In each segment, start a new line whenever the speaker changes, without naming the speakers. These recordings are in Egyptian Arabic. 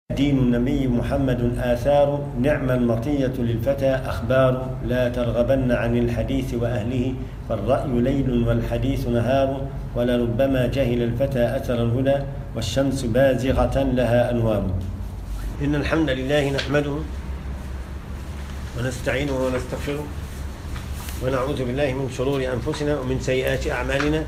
دين النبي محمد آثار نعم المطية للفتى أخبار لا ترغبن عن الحديث وأهله فالرأي ليل والحديث نهار ولربما جهل الفتى أثر الهدى والشمس بازغة لها أنوار إن الحمد لله نحمده ونستعينه ونستغفره ونعوذ بالله من شرور أنفسنا ومن سيئات أعمالنا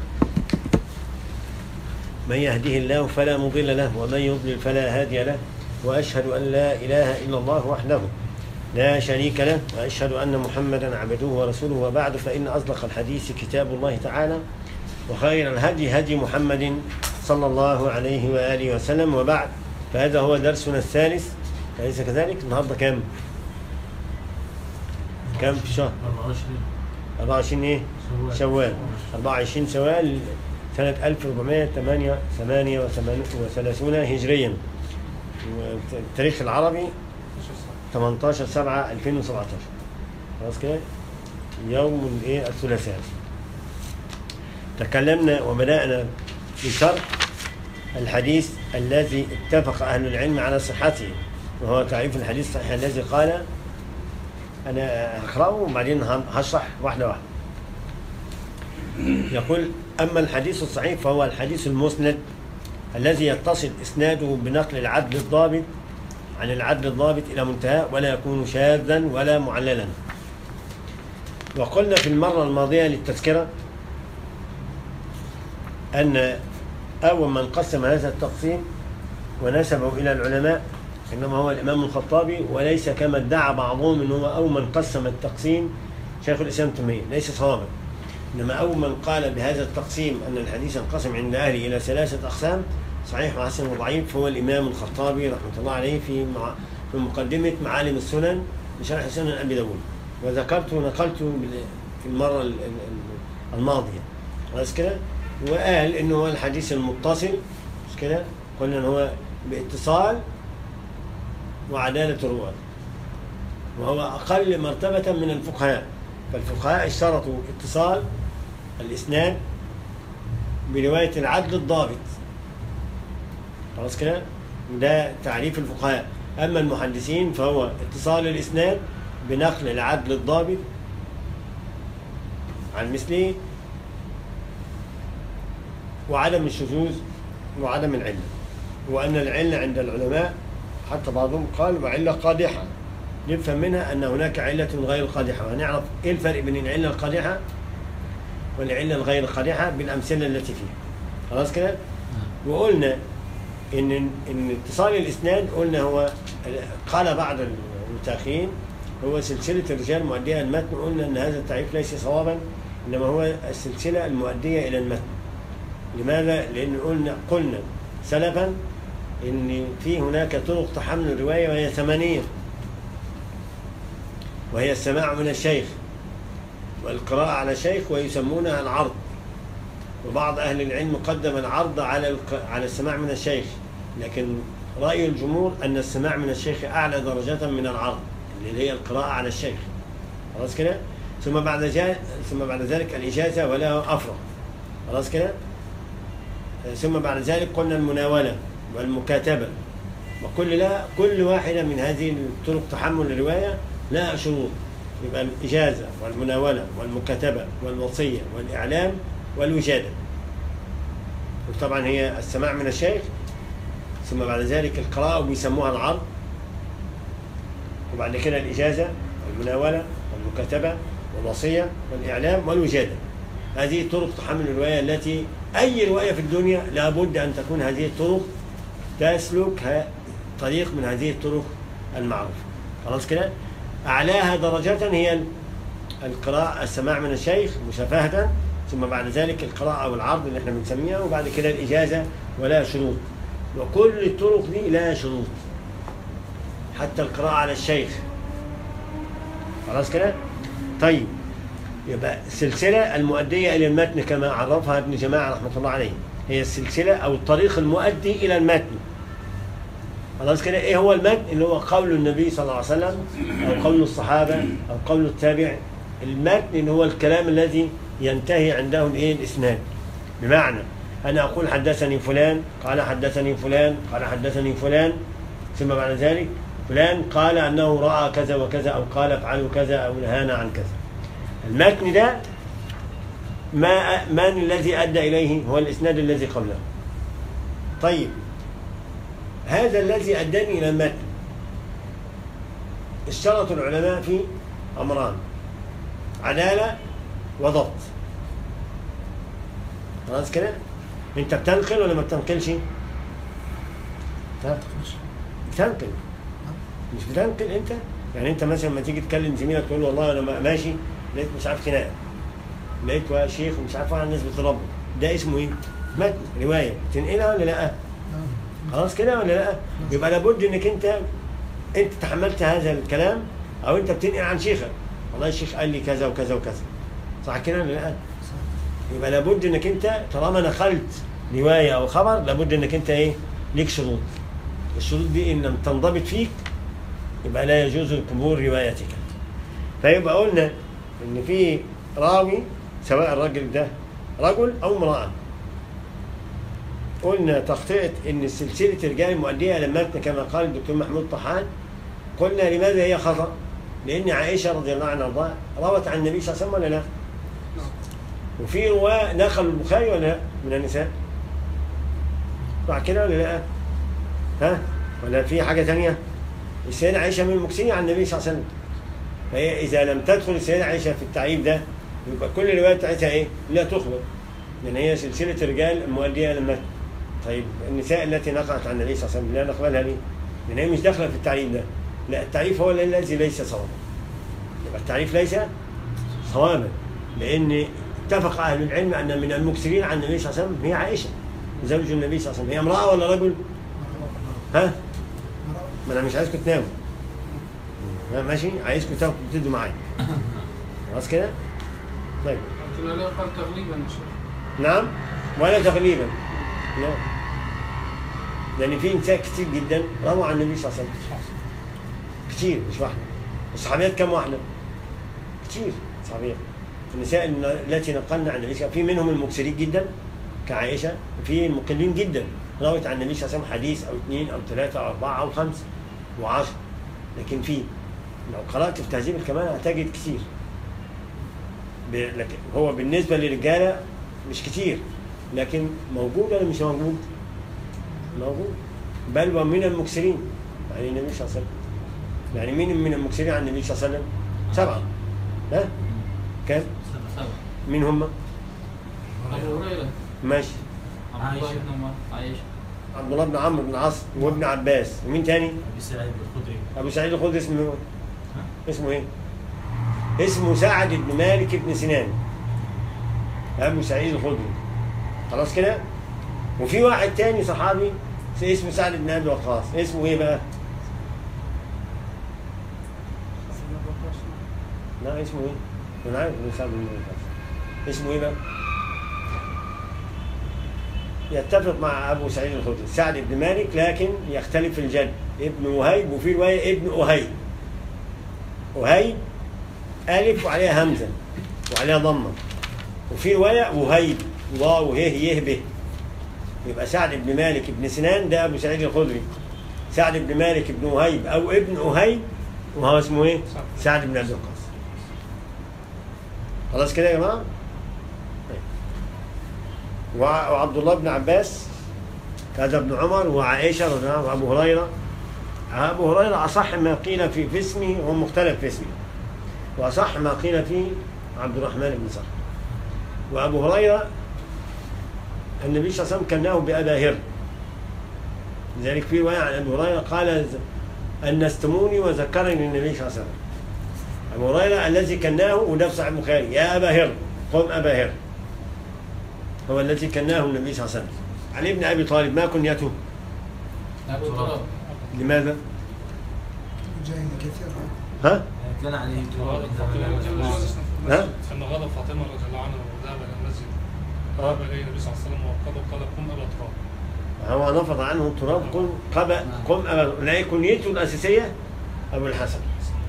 من يهده الله فلا مضل له ومن يضلل فلا هادي له واشهد ان لا اله الا الله وحده لا شريك له واشهد ان محمدا عبده ورسوله وبعد فان اصدق الحديث كتاب الله تعالى وخير الهدي هدي محمد صلى الله عليه واله وسلم وبعد فهذا هو درسنا الثالث أليس كذلك؟ النهارده كام؟ كام في الشهر؟
24
24 ايه؟ شوال 24 شوال سنة 1438 هجريا والتاريخ العربي 18 7 2017 خلاص كده يوم الايه الثلاثاء تكلمنا وبدأنا بشرح الحديث الذي اتفق أهل العلم على صحته وهو تعريف الحديث الصحيح الذي قال أنا هقرأه وبعدين هشرح واحدة واحدة يقول أما الحديث الصحيح فهو الحديث المسند الذي يتصل إسناده بنقل العدل الضابط عن العدل الضابط إلى منتهى ولا يكون شاذا ولا معللا وقلنا في المرة الماضية للتذكرة أن أول من قسم هذا التقسيم ونسبه إلى العلماء إنما هو الإمام الخطابي وليس كما ادعى بعضهم أنه أول من قسم التقسيم شيخ الإسلام تيمية ليس صوابا إنما أول من قال بهذا التقسيم أن الحديث انقسم عند أهله إلى ثلاثة أقسام صحيح وحسن وضعيف هو الإمام الخطابي رحمة الله عليه في مع في مقدمة معالم السنن بشرح سنن أبي داود وذكرت ونقلت في المرة الماضية خلاص كده وقال إنه هو الحديث المتصل مش كده قلنا إن هو باتصال وعدالة الرواة وهو أقل مرتبة من الفقهاء فالفقهاء اشترطوا اتصال الإسناد برواية العدل الضابط خلاص كده ده تعريف الفقهاء أما المحدثين فهو اتصال الإسناد بنقل العدل الضابط عن مثله وعدم الشذوذ وعدم العلة وأن العلة عند العلماء حتى بعضهم قال وعلة قادحة نفهم منها أن هناك علة غير قادحة وهنعرف إيه الفرق بين العلة القادحة والعلة الغير قادحة بالأمثلة التي فيها خلاص كده وقلنا إن إن اتصال الإسناد قلنا هو قال بعض المتأخرين هو سلسلة الرجال مؤدية المتن قلنا أن هذا التعريف ليس صوابا إنما هو السلسلة المؤدية إلى المتن لماذا؟ لأن قلنا قلنا سلفا إن في هناك طرق تحمل الرواية وهي ثمانية وهي السماع من الشيخ والقراءة على الشيخ ويسمونها العرض وبعض أهل العلم قدم العرض على على السماع من الشيخ لكن رأي الجمهور أن السماع من الشيخ أعلى درجة من العرض اللي هي القراءة على الشيخ خلاص كده ثم بعد ذلك ثم بعد ذلك الإجازة ولا أفرغ خلاص كده ثم بعد ذلك قلنا المناولة والمكاتبة وكل لا كل واحدة من هذه الطرق تحمل الرواية لها شروط يبقى الإجازة والمناولة والمكاتبة والوصية والإعلام والوجادة وطبعا هي السماع من الشيخ ثم بعد ذلك القراءة وبيسموها العرض وبعد كده الإجازة والمناولة والمكاتبة والوصية والإعلام والوجادة هذه طرق تحمل الرواية التي أي رواية في الدنيا لابد أن تكون هذه الطرق تسلك طريق من هذه الطرق المعروفة خلاص كده أعلاها درجة هي القراءة السماع من الشيخ مشافهة ثم بعد ذلك القراءة أو العرض اللي احنا بنسميها وبعد كده الإجازة ولا شروط وكل الطرق دي لها شروط حتى القراءة على الشيخ خلاص كده طيب يبقى السلسلة المؤدية إلى المتن كما عرفها ابن جماعة رحمة الله عليه هي السلسلة أو الطريق المؤدي إلى المتن خلاص كده ايه هو المتن اللي هو قول النبي صلى الله عليه وسلم او قول الصحابه او قول التابع المتن اللي هو الكلام الذي ينتهي عنده الايه الاسناد بمعنى انا اقول حدثني فلان قال حدثني فلان قال حدثني فلان ثم بعد ذلك فلان قال أنه رأى كذا وكذا أو قال افعلوا كذا أو نهانا عن كذا المتن ده ما من الذي أدى إليه هو الإسناد الذي قبله طيب هذا الذي أداني إلى المتن اشترط العلماء في أمران عدالة وضبط خلاص كده انت بتنقل ولا ما بتنقلش ها؟ بتنقل مش بتنقل انت يعني انت مثلا لما تيجي تكلم زميلك تقول له والله انا ماشي لقيت مش عارف خناقه لقيت واحد شيخ ومش عارف واحد الناس بتضربه ده اسمه ايه؟ متن روايه تنقلها ولا لا؟ خلاص كده ولا لا؟ يبقى لابد انك انت انت تحملت هذا الكلام او انت بتنقل عن شيخك والله الشيخ قال لي كذا وكذا وكذا صح كده ولا لا؟ يبقى لابد انك انت طالما نقلت روايه او خبر لابد انك انت ايه؟ ليك شروط الشروط دي ان لم تنضبط فيك يبقى لا يجوز قبول روايتك فيبقى قلنا ان في راوي سواء الرجل ده رجل او امراه قلنا تخطئة ان سلسلة رجال المؤدية الى المتن كما قال الدكتور محمود طحان قلنا لماذا هي خطأ؟ لان عائشة رضي الله عنها وارضاها روت عن النبي صلى الله عليه وسلم ولا لا؟ وفي رواه نقل البخاري ولا لا من النساء؟ صح كده ولا لا؟ ها؟ ولا في حاجة تانية؟ السيدة عائشة من المكسين عن النبي صلى الله عليه وسلم فهي إذا لم تدخل السيدة عائشة في التعريف ده يبقى كل الروايات بتاعتها إيه؟ لا تخبر لأن هي سلسلة رجال المؤدية لما طيب النساء التي نقلت عن النبي صلى الله عليه وسلم لا نقبلها ليه؟ لأن هي مش داخلة في التعريف ده لا التعريف هو الذي ليس صوابا يبقى التعريف ليس صوابا لأن اتفق أهل العلم أن من المكثرين عن النبي صلى الله عليه وسلم هي عائشة زوج النبي صلى الله عليه وسلم هي امرأة ولا رجل؟ ها؟ ما انا مش عايزكم تناموا ها، ماشي عايزكم تاخدوا تدوا معايا خلاص كده طيب
لكن لا قال تغليبا يا شيخ
نعم ولا تغليبا لا لان في نساء كتير جدا رووا عن النبي صلى الله عليه وسلم كتير مش واحده الصحابيات كم واحده كتير صحابيات النساء التي نقلنا عن النبي صلى الله عليه وسلم في منهم المكثرين جدا كعائشه وفي المقلين جدا روت عن النبي صلى الله عليه وسلم حديث او اثنين او ثلاثه او اربعه او خمسه وعشره لكن في لو قرات في تهذيب الكمال هتجد كتير ب- لكن هو بالنسبه للرجاله مش كتير لكن موجود ولا مش موجود؟ موجود بل ومن المكثرين يعني النبي صلى الله عليه وسلم يعني مين من المكثرين عن النبي صلى الله عليه وسلم؟ سبعه ها؟ كم؟ مين هم؟
ابو هريره
ماشي
عبد الله بن عمر عائشه
عبد الله بن عمرو بن العاص وابن عباس ومين تاني؟
ابي سعيد الخدري
ابو سعيد الخدري اسمه إيه؟ اسمه ايه؟ اسمه سعد بن مالك بن سنان ابو سعيد الخدري خلاص كده؟ وفي واحد تاني صحابي اسمه سعد بن ابي وقاص اسمه ايه بقى؟ لا اسمه ايه؟ انا عارف انه سعد بن ابي وقاص اسمه ايه بقى؟ يتفق مع ابو سعيد الخدري سعد بن مالك لكن يختلف في الجد ابن وهيب وفي روايه ابن اهيب وهيب الف وعليها همزه وعليها ضمه وفي روايه وهيب واو ه يه ب يبقى سعد بن مالك بن سنان ده ابو سعيد الخدري سعد بن مالك بن وهيب او ابن اهيب وهو اسمه ايه؟ سعد بن ابي وقاص خلاص كده يا جماعه؟ طيب. وع- وعبد الله بن عباس هذا ابن عمر وعائشه رضي الله عنها وابو هريره ابو هريره اصح ما قيل في في اسمه هو مختلف في اسمه واصح ما قيل في عبد الرحمن بن صخر وابو هريره النبي صلى الله عليه وسلم كناه بابا هر لذلك في روايه عن ابي هريره قال انستموني وذكرني النبي صلى الله عليه وسلم ابو هريره الذي كناه وده في صحيح البخاري يا ابا هر قم ابا هر هو الذي كناه النبي صلى الله عليه وسلم علي بن ابي طالب ما كنيته
ابو تراب
لماذا؟
جاهل كثير
ها؟
كان عليه
غضب فاطمه رضي الله
ها؟
عنها ان غضب فاطمه رضي الله عنها وذهب الى المسجد
آه.
ذهب اليه النبي صلى الله عليه وسلم وقضى قال قم ابا تراب
هو نفض عنه التراب قم قم قم أبا لا كنيته الأساسية أبو الحسن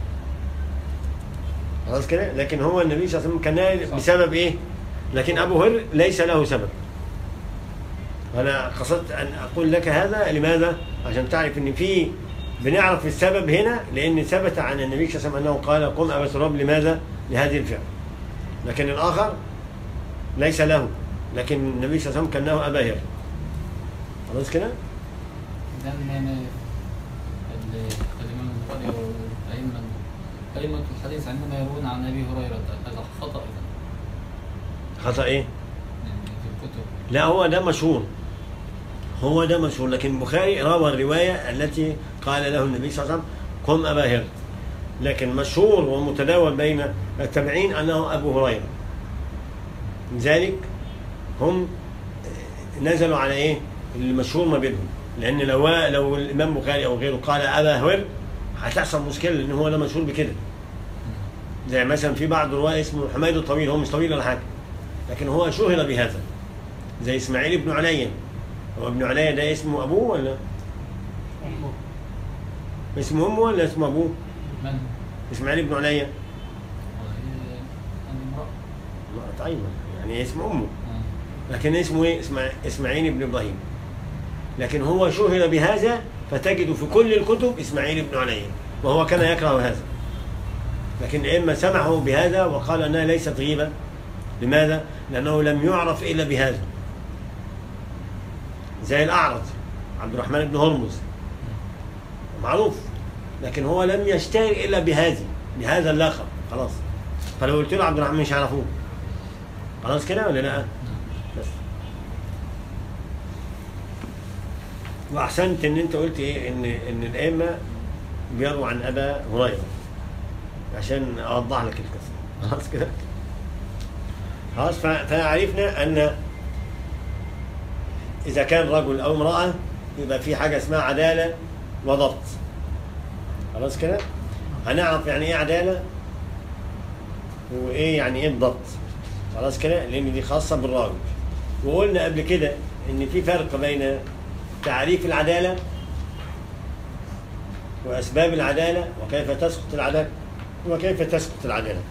خلاص كده لكن هو النبي صلى الله عليه وسلم كان بسبب إيه؟ لكن أبو هر ليس له سبب أنا قصدت أن أقول لك هذا لماذا؟ عشان تعرف إن في بنعرف السبب هنا لأن ثبت عن النبي صلى الله عليه وسلم أنه قال قم أبا تراب لماذا؟ لهذه الفعل لكن الآخر ليس له لكن النبي صلى الله عليه وسلم كان له أبا هر خلاص كده؟
إذا يعني ال- الإمام البخاري والأئمة أئمة الحديث عندما يروون عن أبي هريرة هذا خطأ إذا
خطأ إيه؟
يعني في الكتب
لا هو ده مشهور هو ده مشهور لكن البخاري روى الرواية التي قال له النبي صلى الله عليه وسلم قم أبا هر لكن مشهور ومتداول بين التابعين أنه أبو هريرة لذلك هم نزلوا على إيه المشهور ما بينهم لأن لو لو الإمام البخاري أو غيره قال أبا هر هتحصل مشكلة لأن هو ده مشهور بكده زي مثلا في بعض الرواة اسمه حميد الطويل هو مش طويل ولا حاجة لكن هو شهر بهذا زي اسماعيل بن عليا هو ابن عليا ده اسمه ابوه ولا
أمه
اسمه امه ولا اسمه ابوه
من؟
اسماعيل بن عليا
وهي امرأة
ما- طيب يعني اسمه امه
آه.
لكن اسمه ايه اسمع اسماعيل بن ابراهيم لكن هو شهر بهذا فتجد في كل الكتب اسماعيل بن عليا وهو كان يكره هذا لكن الائمه سمعوا بهذا وقال انها ليست غيبه لماذا؟ لانه لم يعرف الا بهذا زي الاعرج عبد الرحمن بن هرمز معروف لكن هو لم يشتهر الا بهذه بهذا اللقب خلاص فلو قلت له عبد الرحمن مش هيعرفوه خلاص كده ولا لا؟ بس واحسنت ان انت قلت ايه ان ان الائمه بيرووا عن ابا هريره عشان اوضح لك القصه خلاص كده خلاص ف- فعرفنا ان اذا كان رجل او امراه يبقى في حاجه اسمها عداله وضبط خلاص كده هنعرف يعني ايه عداله وايه يعني ايه الضبط خلاص كده لان دي خاصه بالراجل وقلنا قبل كده ان في فرق بين تعريف العداله واسباب العداله وكيف تسقط العداله وكيف تسقط العداله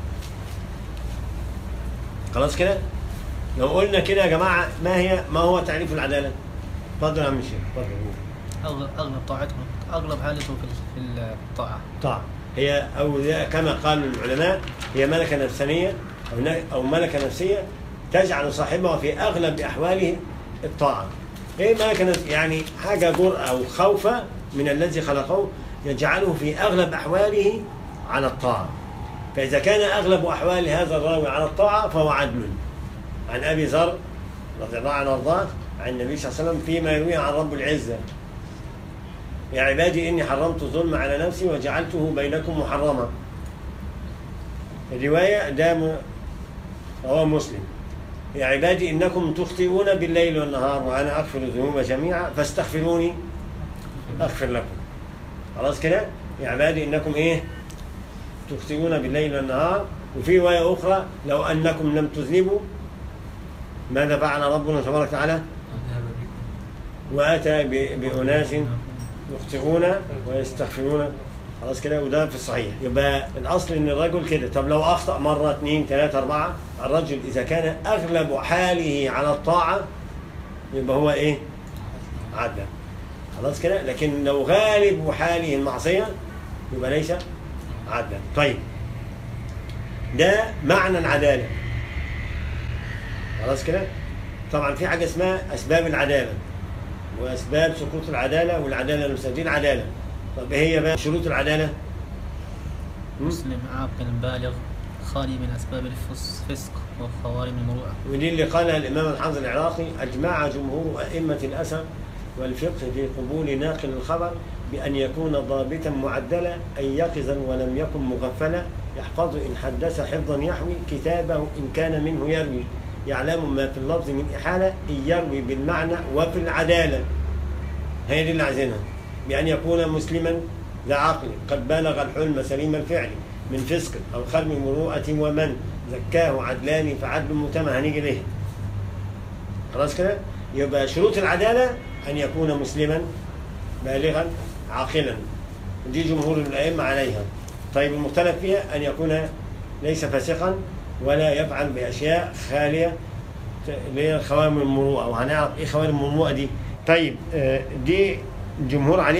خلاص كده لو قلنا كده يا جماعه ما هي ما هو تعريف العداله اتفضل يا عم الشيخ اتفضل
أغلب أغلب طاعتهم أغلب حالته في في الطاعة
طبعا هي او زي- كما قال العلماء هي ملكه نفسانيه او ن- او ملكه نفسيه تجعل صاحبها في اغلب احواله الطاعه. ايه ملكه نفس يعني حاجه جرأه او خوفه من الذي خلقه يجعله في اغلب احواله على الطاعه. فاذا كان اغلب احوال هذا الراوي على الطاعه فهو عدل. عن ابي ذر رضي الله عنه وارضاه عن النبي صلى الله عليه وسلم فيما يرويه عن رب العزه يا عبادي إني حرمت الظلم على نفسي وجعلته بينكم محرما الرواية ده م- رواه مسلم يا عبادي إنكم تخطئون بالليل والنهار وأنا أغفر الذنوب جميعا فاستغفروني أغفر لكم خلاص كده يا عبادي إنكم إيه تخطئون بالليل والنهار وفي رواية أخرى لو أنكم لم تذنبوا ماذا فعل ربنا تبارك وتعالى وأتى ب- بأناس يخطئون ويستغفرون خلاص كده وده في الصحيح يبقى الاصل ان الرجل كده طب لو اخطا مره اثنين ثلاثه اربعه الرجل اذا كان اغلب حاله على الطاعه يبقى هو ايه؟ عدل خلاص كده لكن لو غالب حاله المعصيه يبقى ليس عدلا طيب ده معنى العداله خلاص كده طبعا في حاجه اسمها اسباب العداله واسباب سقوط العداله والعداله المسلمه دي العداله طب ايه هي بقى شروط العداله؟ م?
مسلم عاقل بالغ خالي من أسباب الفس- الفسق وخوارم المروءة
ودي اللي قالها الامام الحافظ العراقي اجمع جمهور ائمه الاثر والفقه في قبول ناقل الخبر بان يكون ضابطا معدلا اي يقظا ولم يكن مغفلا يحفظ ان حدث حفظا يحوي كتابه ان كان منه يروي يعلم ما في اللفظ من احاله ان يروي بالمعنى وفي العداله هي دي اللي عايزينها بأن يكون مسلما ذا عقل قد بلغ الحلم سليم الفعل من فسق أو خلم مروءة ومن زكاه عدلان فعدل متم هنيجي ليه خلاص كده يبقى شروط العدالة أن يكون مسلما بالغا عاقلا دي جمهور الأئمة عليها طيب المختلف فيها أن يكون ليس فاسقا ولا يفعل بأشياء خالية اللي هي خوارم المروءة وهنعرف إيه خوارم المروءة دي طيب آه، دي الجمهور عليها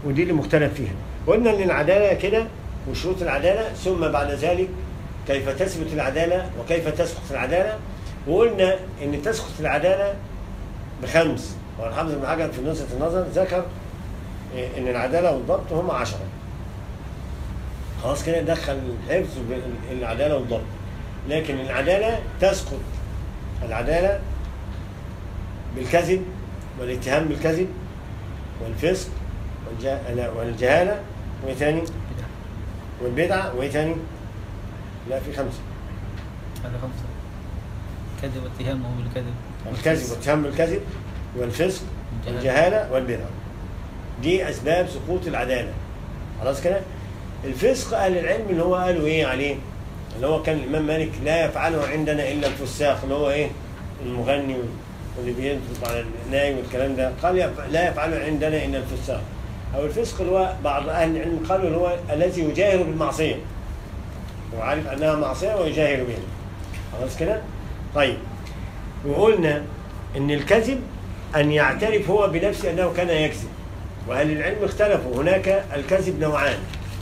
ودي اللي مختلف فيها قلنا ان العداله كده وشروط العداله ثم بعد ذلك كيف تثبت العداله وكيف تسقط العداله وقلنا ان تسقط العداله بخمس والحافظ بن حجر في نزهه النظر ذكر إيه، ان العداله والضبط هم عشره خلاص كده دخل الحفظ بالعداله والضبط لكن العداله تسقط العداله بالكذب والاتهام بالكذب والفسق والجه- لا، والجهاله وايه تاني؟
بدعة
والبدعه وايه تاني؟ لا في خمسه
هذا خمسة كذب واتهامه بالكذب
الكذب والاتهام بالكذب والفسق
الجهالة.
والجهاله والبدعه دي اسباب سقوط العداله خلاص كده الفسق اهل العلم اللي هو قالوا ايه عليه اللي هو كان الامام مالك لا يفعله عندنا الا الفساق اللي هو ايه المغني واللي بينطق على الناي والكلام ده قال يف- لا يفعله عندنا الا الفساق او الفسق اللي هو بعض اهل العلم قالوا اللي هو الذي يجاهر بالمعصيه هو عارف انها معصيه ويجاهر بها خلاص كده طيب وقلنا ان الكذب ان يعترف هو بنفسه انه كان يكذب واهل العلم اختلفوا هناك الكذب نوعان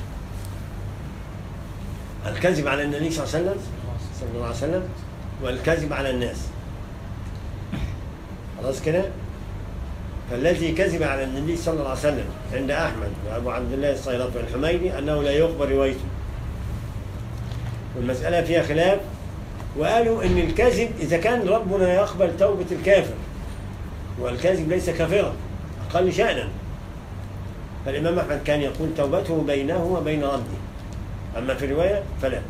الكذب على النبي صلى الله عليه وسلم صلى الله عليه وسلم والكذب على الناس خلاص كده فالذي كذب على النبي صلى الله عليه وسلم عند احمد وابو عبد الله الصيرفي والحميدي انه لا يخبر روايته والمساله فيها خلاف وقالوا ان الكذب اذا كان ربنا يقبل توبه الكافر والكذب ليس كافرا اقل شانا فالامام احمد كان يقول توبته بينه وبين ربه اما في الروايه فلا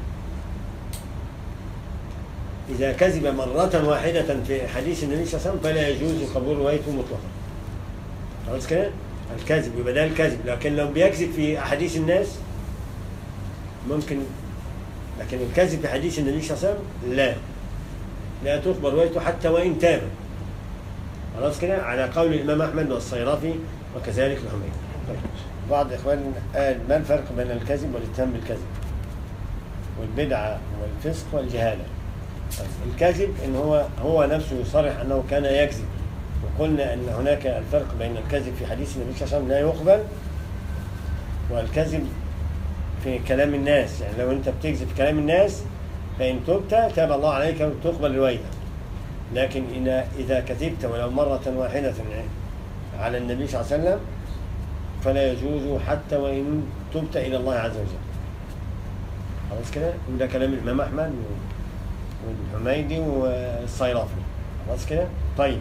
اذا كذب مره واحده في حديث النبي صلى الله عليه وسلم فلا يجوز قبول روايته مطلقا خلاص كده الكذب يبقى ده الكذب لكن لو بيكذب في احاديث الناس ممكن لكن الكذب في حديث النبي صلى الله عليه وسلم لا لا تقبل روايته حتى وان تاب خلاص كده على قول الامام احمد والصيرافي وكذلك الحميدي طيب. بعض اخوان قال ما الفرق بين الكذب والاتهام بالكذب والبدعه والفسق والجهاله طيب. الكذب ان هو هو نفسه يصرح انه كان يكذب وقلنا ان هناك الفرق بين الكذب في حديث النبي صلى الله عليه وسلم لا يقبل والكذب في كلام الناس يعني لو انت بتكذب في كلام الناس فان تبت تاب الله عليك وتقبل روايتك لكن إن إذا كذبت ولو مرة واحدة على النبي صلى الله عليه وسلم فلا يجوز حتى وإن تبت إلى الله عز وجل خلاص كده وده كلام الإمام أحمد والحميدي والصيرافي خلاص كده طيب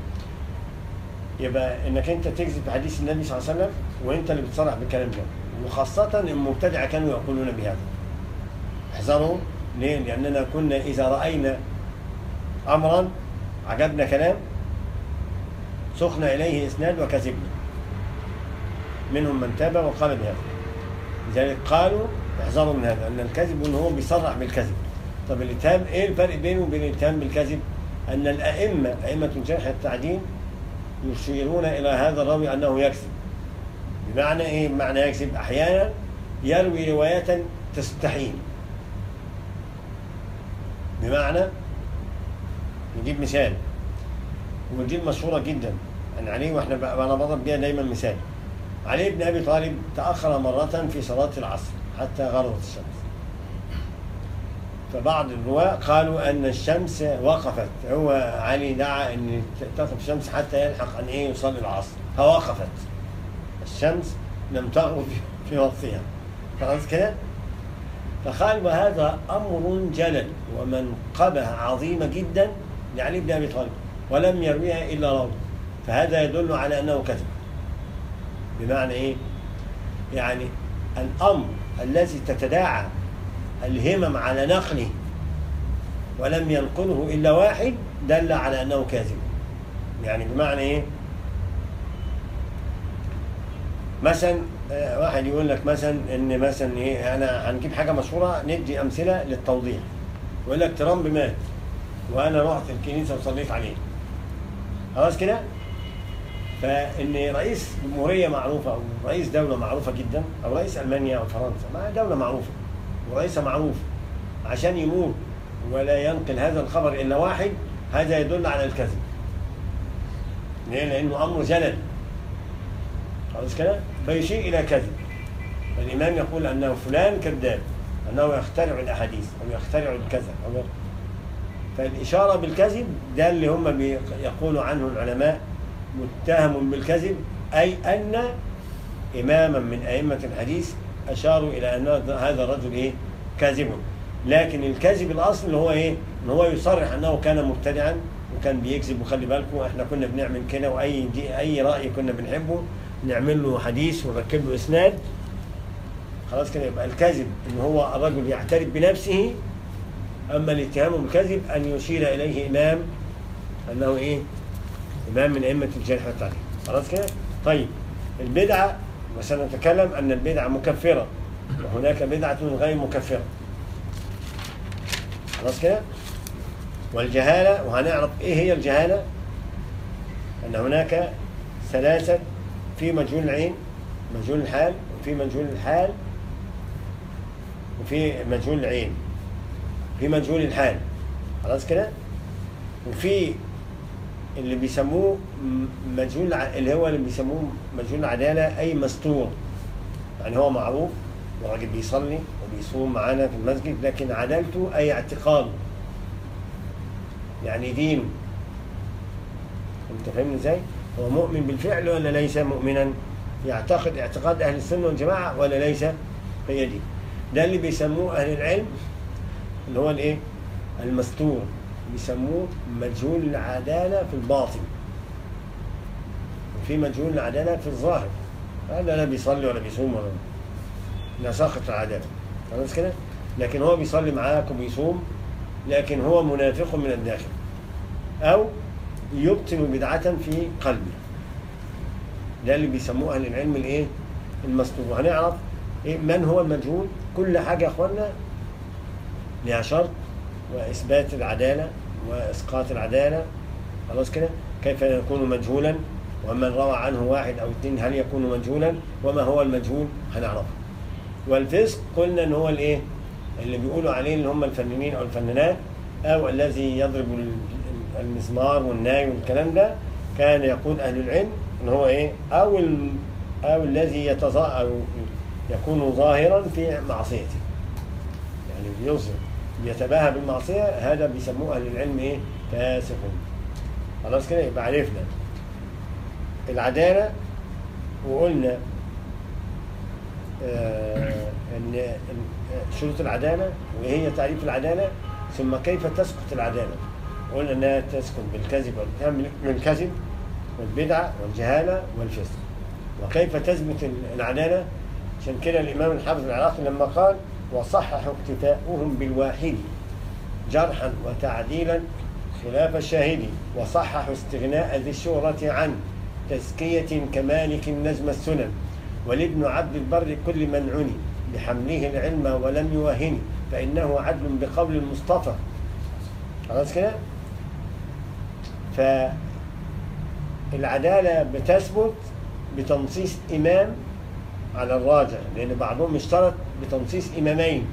يبقى انك انت تكذب في حديث النبي صلى الله عليه وسلم وانت اللي بتصرح بالكلام ده وخاصة المبتدعة كانوا يقولون بهذا احذروا ليه؟ لأننا كنا إذا رأينا أمرا عجبنا كلام سخنا إليه إسناد وكذبنا منهم من تاب وقال بهذا لذلك قالوا احذروا من هذا أن الكذب أنه هو بيصرح بالكذب طب الاتهام إيه الفرق بينه وبين الاتهام بالكذب؟ أن الأئمة أئمة الجرح التعديل يشيرون إلى هذا الراوي أنه يكذب بمعنى إيه؟ بمعنى يكذب أحيانا يروي رواية تستحيل بمعنى نجيب مثال ودي مشهورة جدا عن علي واحنا ب- وانا بضرب بيها دايما مثال علي بن ابي طالب تاخر مرة في صلاة العصر حتى غربت الشمس فبعض الرواة قالوا ان الشمس وقفت هو علي دعا ان ت- تقف الشمس حتى يلحق ان ايه يصلي العصر فوقفت الشمس لم تغرب في- في وقتها خلاص كده فقال وهذا امر جلل ومنقبه عظيمه جدا لعلي بن ابي طالب ولم يرويها الا راوي فهذا يدل على انه كذب بمعنى ايه؟ يعني الامر الذي تتداعى الهمم على نقله ولم ينقله الا واحد دل على انه كاذب يعني بمعنى ايه؟ مثلا آه، واحد يقول لك مثلا ان مثلا ايه انا هنجيب حاجه مشهوره ندي امثله للتوضيح يقول لك ترامب مات وانا رحت الكنيسه وصليت عليه خلاص كده فان رئيس جمهوريه معروفه او رئيس دوله معروفه جدا او رئيس المانيا او فرنسا ما دوله معروفه ورئيسها معروف عشان يموت ولا ينقل هذا الخبر الا واحد هذا يدل على الكذب ليه؟ لانه امر جلل خلاص كده فيشير إلى كذب فالإمام يقول أنه فلان كذاب أنه يخترع الأحاديث أو يخترع الكذا أو يق- فالإشارة بالكذب ده اللي هم بي- يقولوا عنه العلماء متهم بالكذب أي أن إماما من أئمة الحديث أشاروا إلى أن هذا الرجل إيه كاذب لكن الكذب الأصل اللي هو إيه إن هو يصرح أنه كان مبتدعا وكان بيكذب وخلي بالكم إحنا كنا بنعمل كده وأي دي أي رأي كنا بنحبه نعمل له حديث ونركب له إسناد خلاص كده يبقى الكذب إن هو الرجل يعترف بنفسه أما الاتهام بالكذب أن يشير إليه إمام أنه إيه إمام من أئمة الجرح والتعديل خلاص كده طيب البدعة وسنتكلم أن البدعة مكفرة وهناك بدعة غير مكفرة خلاص كده والجهالة وهنعرف إيه هي الجهالة أن هناك ثلاثة في مجهول العين مجهول الحال وفي مجهول الحال وفي مجهول العين في مجهول الحال خلاص كده وفي اللي بيسموه م- مجهول الع- اللي هو اللي بيسموه مجهول العدالة أي مستور يعني هو معروف وراجل بيصلي وبيصوم معانا في المسجد لكن عدالته أي اعتقاد يعني دين انت فاهمني ازاي؟ هو مؤمن بالفعل ولا ليس مؤمنا؟ يعتقد اعتقاد اهل السنه والجماعه ولا ليس؟ هي دي. ده اللي بيسموه اهل العلم اللي هو الايه؟ المستور بيسموه مجهول العداله في الباطن. وفي مجهول العداله في الظاهر. هذا لا بيصلي ولا بيصوم ولا لا ساقط العداله. خلاص كده؟ لكن هو بيصلي معاك وبيصوم لكن هو منافق من الداخل. أو يبطن بدعة في قلبه ده اللي بيسموه أهل العلم الإيه؟ المستور وهنعرف إيه من هو المجهول كل حاجة يا إخوانا لها شرط وإثبات العدالة وإسقاط العدالة خلاص كده كيف يكون مجهولا ومن روى عنه واحد أو اثنين هل يكون مجهولا وما هو المجهول هنعرفه والفسق قلنا ان هو الايه اللي بيقولوا عليه اللي هم الفنانين او الفنانات او الذي يضرب ال- ال- المزمار والناي والكلام ده كان يقول اهل العلم ان هو ايه او ال او الذي يتظا او يكون ظاهرا في معصيته يعني بيظهر يتباهى بالمعصيه هذا بيسموه اهل العلم ايه فاسق خلاص كده يبقى عرفنا العداله وقلنا آه، ان إن شروط العداله وايه هي تعريف العداله ثم كيف تسقط العداله قلنا انها تسقط بالكذب والاتهام بالكذب والبدعه والجهاله والفسق وكيف تثبت العداله عشان كده الامام الحافظ العراقي لما قال وصحح اكتفاؤهم بالواحد جرحا وتعديلا خلاف الشاهد وصححوا استغناء ذي الشهرة عن تزكية كمالك نجم السنن ولابن عبد البر كل من عني بحمله العلم ولم يوهن فإنه عدل بقول المصطفى خلاص كده فالعدالة بتثبت بتنصيص إمام على الراجع لأن بعضهم اشترط بتنصيص إمامين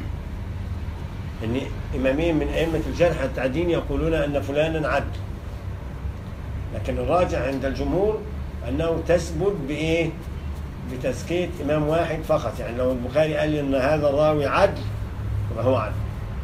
ان امامين من ائمه الجرح والتعدين يقولون ان فلانا عدل لكن الراجع عند الجمهور انه تثبت بايه؟ بتزكيه امام واحد فقط يعني لو البخاري قال ان هذا الراوي عدل يبقى هو عدل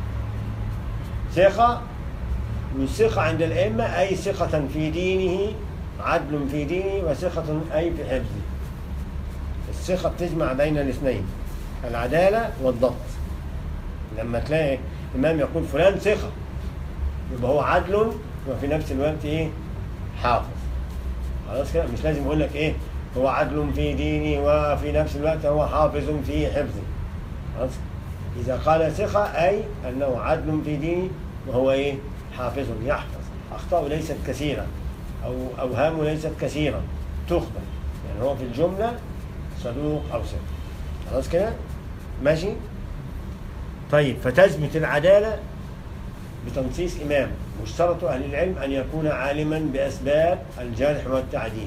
ثقه والثقه عند الائمه اي ثقه في دينه عدل في دينه وثقه اي في حفظه الثقه بتجمع بين الاثنين العداله والضبط لما تلاقي امام يقول فلان ثقه يبقى هو عدل وفي نفس الوقت ايه حافظ خلاص كده مش لازم اقول لك ايه هو عدل في دينه وفي نفس الوقت هو حافظ في حفظه خلاص اذا قال ثقه اي انه عدل في دينه وهو ايه حافظ يحفظ اخطاؤه ليست كثيره او اوهامه ليست كثيره تقبل يعني هو في الجمله صدوق او ثقه خلاص كده ماشي طيب فتثبت العدالة بتنصيص إمام واشترط أهل العلم أن يكون عالما بأسباب الجرح والتعديل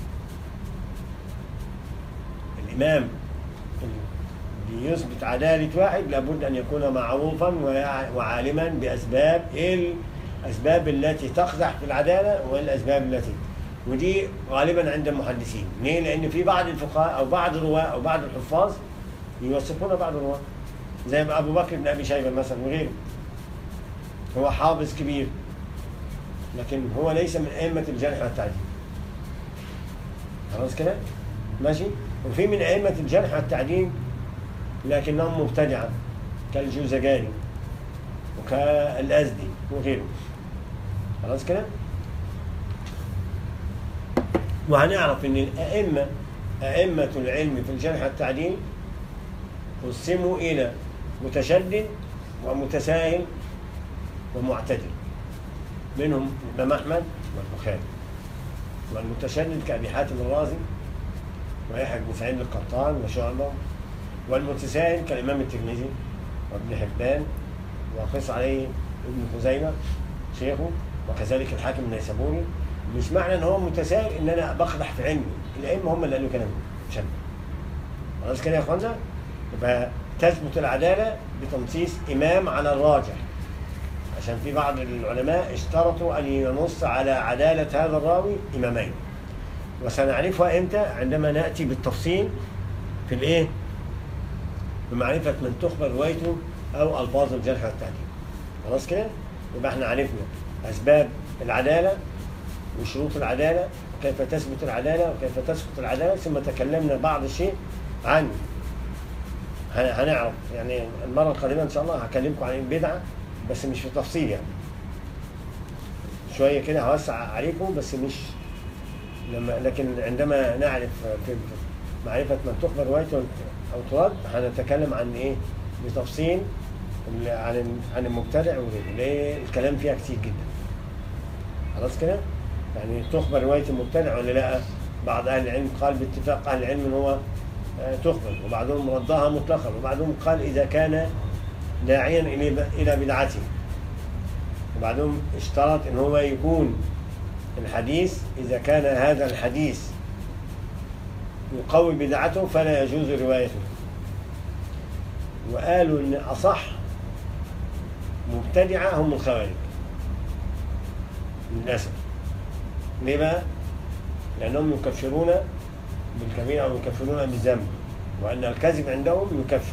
الإمام اللي يثبت عدالة واحد لابد أن يكون معروفا ويع- وعالما بأسباب إيه الأسباب التي تقدح في العدالة والأسباب التي ودي غالبا عند المحدثين ليه؟ لأن في بعض الفقهاء أو بعض الرواة أو بعض الحفاظ يوثقون بعض الرواة زي ما أبو بكر بن أبي شيبة مثلا وغيره هو حافظ كبير لكن هو ليس من أئمة الجرح والتعديل خلاص كده؟ ماشي؟ وفي من أئمة الجرح والتعديل لكنهم مبتدعة كالجوزجاني وكالأزدي وغيره خلاص كده؟ وهنعرف ان الائمه ائمه العلم في الجرح والتعديل قسموا الى متشدد ومتساهل ومعتدل منهم الامام احمد والبخاري والمتشدد كابي حاتم الرازي ويحيى بن سعيد القطان وشعبه والمتساهل كالامام الترمذي وابن حبان وقس عليه ابن خزيمه شيخه وكذلك الحاكم النيسابوري مش معنى ان هو متساهل ان انا بقدح في علمي الائمه هم اللي قالوا كلام مش انا خلاص كده يا اخوانا يبقى تثبت العداله بتنصيص امام على الراجح عشان في بعض العلماء اشترطوا ان ينص على عداله هذا الراوي امامين وسنعرفها امتى عندما ناتي بالتفصيل في الايه بمعرفه من تخبر روايته او الفاظ الجرح والتعديل خلاص كده يبقى احنا عرفنا اسباب العداله وشروط العدالة وكيف تثبت العدالة وكيف تسقط العدالة ثم تكلمنا بعض الشيء عن هن- هنعرف يعني المرة القادمة إن شاء الله هكلمكم عن البدعة بس مش في تفصيل يعني شوية كده هوسع عليكم بس مش لما لكن عندما نعرف في في معرفة من تخبر روايته أو ترد هنتكلم عن إيه بتفصيل ال- عن عن المبتدع وغيره ليه الكلام فيها كتير جدا خلاص كده؟ يعني تخبر رواية المبتدع ولا لا؟ بعض أهل العلم قال باتفاق أهل العلم إن هو آه، تخبر وبعضهم ردها مطلقا وبعضهم قال إذا كان داعيا إلى إلى بدعته وبعضهم اشترط إن هو يكون الحديث إذا كان هذا الحديث يقوي بدعته فلا يجوز روايته وقالوا إن أصح مبتدعة هم الخوارج للأسف ليه بقى؟ لأنهم يكفرون بالكبيرة أو يكفرون بالذنب وأن الكذب عندهم يكفر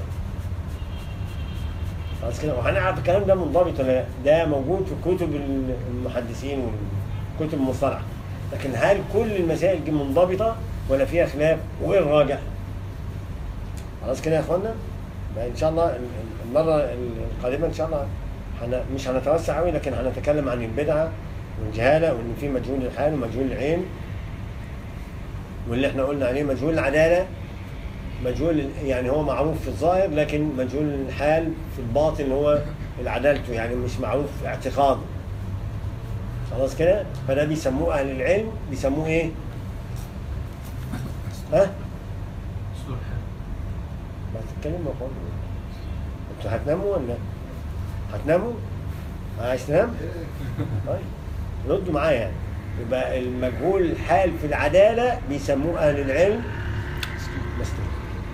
خلاص كده وهنعرف الكلام ده منضبط ولا لا؟ ده موجود في كتب المحدثين وكتب المصطلح لكن هل كل المسائل دي منضبطة ولا فيها خلاف وإيه الراجح؟ خلاص كده يا إخوانا؟ بقى إن شاء الله المرة القادمة إن شاء الله هن- مش هنتوسع قوي لكن هنتكلم عن البدعة والجهالة وإن في مجهول الحال ومجهول العين واللي احنا قلنا عليه مجهول العدالة مجهول ال- يعني هو معروف في الظاهر لكن مجهول الحال في الباطن هو عدالته يعني مش معروف اعتقاده خلاص كده فده بيسموه أهل العلم بيسموه إيه؟ ها؟ ما تتكلم يا اخوان انتوا هتناموا ولا هتناموا؟ عايز تنام؟ طيب ردوا معايا يعني يبقى المجهول الحال في العدالة بيسموه أهل العلم مسلم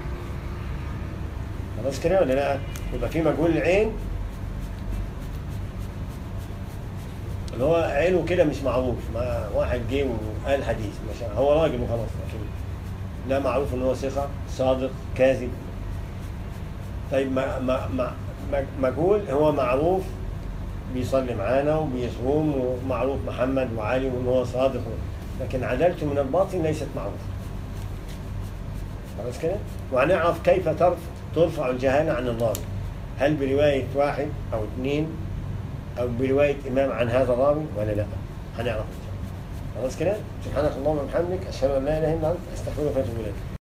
خلاص كده ولا لا؟ يبقى في مجهول العين اللي هو عينه كده مش معروف ما واحد جه وقال حديث مش هو راجل وخلاص لكن لا معروف ان هو ثقة صادق كاذب طيب ما ما ما ما- مجهول هو معروف بيصلي معانا وبيصوم ومعروف محمد وعلي وان هو صادق لكن عدالته من الباطن ليست معروفه. خلاص كده؟ وهنعرف كيف ترفع ترفع الجهاله عن الراوي. هل بروايه واحد او اثنين او بروايه امام عن هذا الراوي ولا لا؟ هنعرف ان شاء الله. خلاص كده؟ سبحانك اللهم وبحمدك اشهد ان لا اله الا انت استغفرك واتوب اليك.